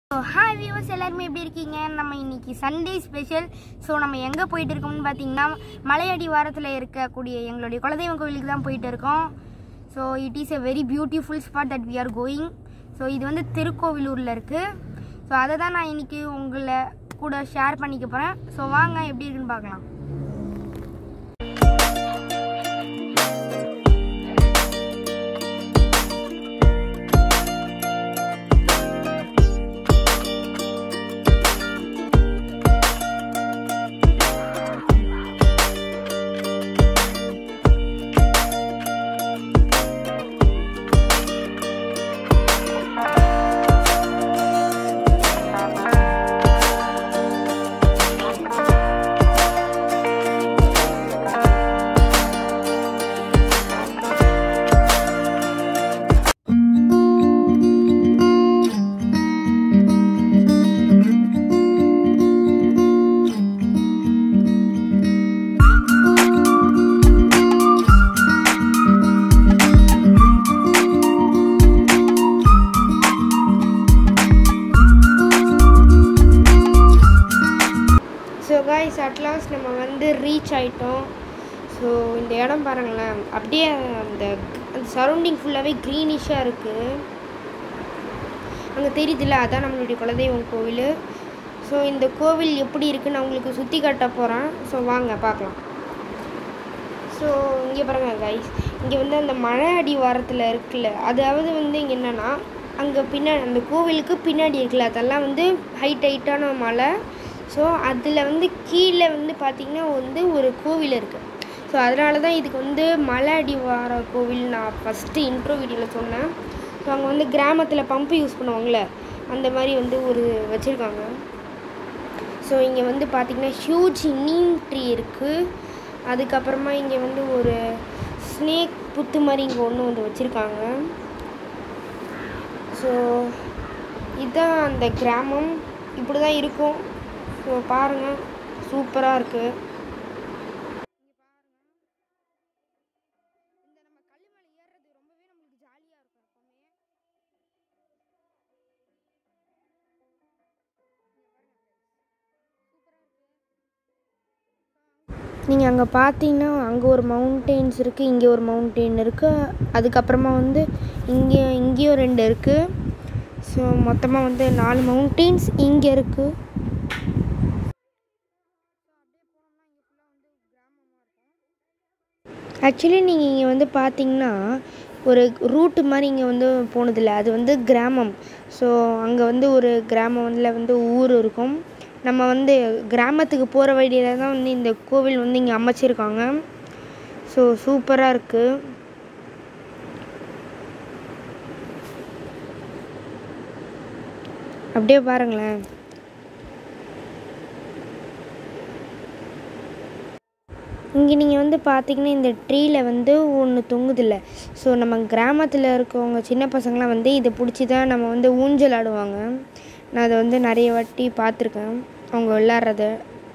Hi viewers எல்லாருமே எப்படி இருக்கீங்க நம்ம இன்னைக்கு சண்டே ஸ்பெஷல் ஸோ நம்ம எங்கே போயிட்டு இருக்கோம்னு பார்த்தீங்கன்னா மலையடி வாரத்தில் இருக்கக்கூடிய எங்களுடைய குலதெய்வம் கோவிலுக்கு தான் போயிட்டு இருக்கோம் so it is a very beautiful spot that we are going so இது வந்து திருக்கோவிலூரில் இருக்குது ஸோ அதை தான் நான் இன்னைக்கு உங்களை கூட ஷேர் பண்ணிக்க போகிறேன் ஸோ வாங்க எப்படி இருக்குன்னு பார்க்கலாம் ஸோ காய்ஸ் அட்லாஸ்ட் நம்ம வந்து ரீச் ஆயிட்டோம் ஸோ இந்த இடம் பாருங்களேன் அப்படியே அந்த அந்த சரௌண்டிங் ஃபுல்லாகவே க்ரீனிஷாக இருக்குது அங்கே தெரியுதுல்ல அதான் நம்மளுடைய குலதெய்வம் கோவில் ஸோ இந்த கோவில் எப்படி இருக்குன்னு நான் உங்களுக்கு சுற்றி காட்ட போகிறேன் ஸோ வாங்க பார்க்கலாம் ஸோ இங்கே பாருங்க கைஸ் இங்கே வந்து அந்த மழை அடிவாரத்தில் இருக்குல்ல அதாவது வந்து இங்கே என்னென்னா அங்கே பின்னாடி அந்த கோவிலுக்கு பின்னாடி இருக்குல்ல அதெல்லாம் வந்து ஹைட் ஹைட்டான மலை ஸோ அதில் வந்து கீழே வந்து பார்த்திங்கன்னா வந்து ஒரு கோவில் இருக்குது ஸோ அதனால தான் இதுக்கு வந்து மலை அடிவார கோவில் நான் ஃபஸ்ட்டு இன்ட்ரோ வீடியோவில் சொன்னேன் ஸோ அங்கே வந்து கிராமத்தில் பம்பு யூஸ் பண்ணுவாங்கள்ல அந்த மாதிரி வந்து ஒரு வச்சுருக்காங்க ஸோ இங்கே வந்து பார்த்திங்கன்னா ஹியூஜ் நீம் ட்ரீ இருக்குது அதுக்கப்புறமா இங்கே வந்து ஒரு ஸ்னேக் புத்து மாதிரி இங்கே ஒன்று வந்து வச்சுருக்காங்க ஸோ இதுதான் அந்த கிராமம் இப்படி தான் இருக்கும் ஸோ பாருங்கள் சூப்பராக இருக்குது நீங்கள் அங்கே பார்த்தீங்கன்னா அங்கே ஒரு மவுண்டெயின்ஸ் இருக்குது இங்கே ஒரு மவுண்டெயின் இருக்குது அதுக்கப்புறமா வந்து இங்கே இங்கேயும் ரெண்டு இருக்குது ஸோ மொத்தமாக வந்து நாலு மவுண்டெயின்ஸ் இங்கே இருக்குது ஆக்சுவலி நீங்கள் இங்கே வந்து பார்த்தீங்கன்னா ஒரு ரூட்டு மாதிரி இங்கே வந்து போனதில்லை அது வந்து கிராமம் ஸோ அங்கே வந்து ஒரு கிராமம்ல வந்து ஊர் இருக்கும் நம்ம வந்து கிராமத்துக்கு போகிற வழியில் தான் வந்து இந்த கோவில் வந்து இங்கே அமைச்சிருக்காங்க ஸோ சூப்பராக இருக்குது அப்படியே பாருங்களேன் இங்கே நீங்கள் வந்து பார்த்தீங்கன்னா இந்த ட்ரீயில் வந்து ஒன்று தொங்குதில்ல ஸோ நம்ம கிராமத்தில் இருக்கவங்க சின்ன பசங்களாம் வந்து இதை பிடிச்சி தான் நம்ம வந்து ஊஞ்சல் ஆடுவாங்க நான் அதை வந்து நிறைய வாட்டி பார்த்துருக்கேன் அவங்க விளாட்றத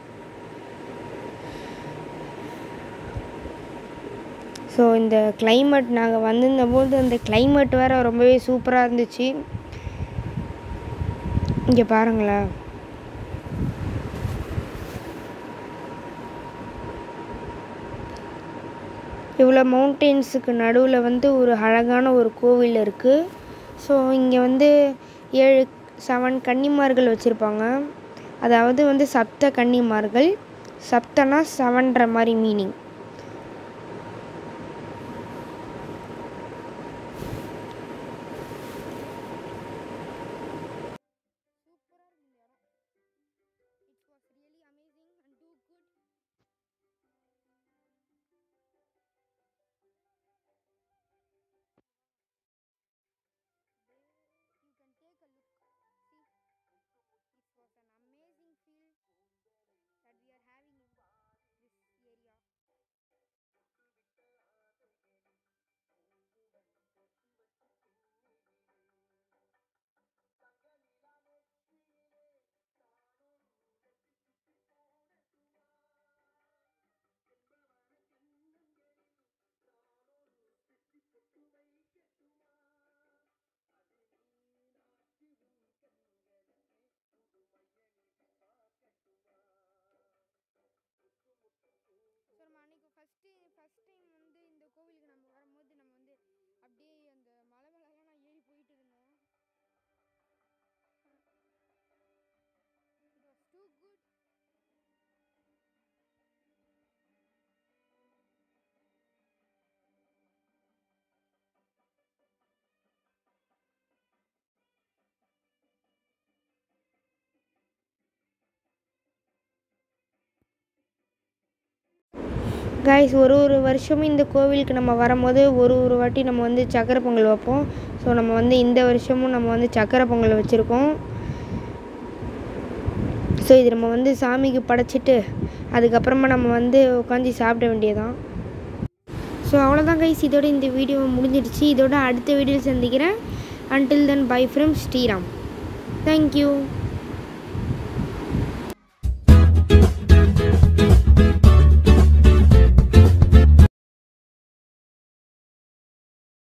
ஸோ இந்த climate நாங்கள் வந்திருந்த போது அந்த climate வேறு ரொம்பவே சூப்பராக இருந்துச்சு இங்கே பாருங்களேன் இவ்வளோ மவுண்டெயின்ஸுக்கு நடுவில் வந்து ஒரு அழகான ஒரு கோவில் இருக்குது ஸோ இங்கே வந்து ஏழு செவன் கன்னிமார்கள் வச்சுருப்பாங்க அதாவது வந்து சப்த கன்னிமார்கள் சப்தனா செவன்ற மாதிரி meaning that we are having in this area. First first time வந்து இந்த கோவிலுக்கு நம்ம வரும்போது நம்ம வந்து அப்படியே அந்த மலை மேலெல்லாம் நான் ஏறி போயிட்டு இருந்தேன் it was too good guys ஒரு ஒரு வருஷமும் இந்த கோவிலுக்கு நம்ம வரும்போது ஒரு ஒரு வாட்டி நம்ம வந்து சக்கரை பொங்கல் வைப்போம் ஸோ நம்ம வந்து இந்த வருஷமும் நம்ம வந்து சக்கரை பொங்கல் வச்சுருக்கோம் ஸோ இது நம்ம வந்து சாமிக்கு படைச்சிட்டு அதுக்கப்புறமா நம்ம வந்து உட்காந்து சாப்பிட வேண்டியதான் ஸோ அவ்வளோதான் கைஸ் இதோட இந்த வீடியோ முடிஞ்சிடுச்சு இதோட அடுத்த வீடியோவில் சந்திக்கிறேன் until then bye from Sriram thank you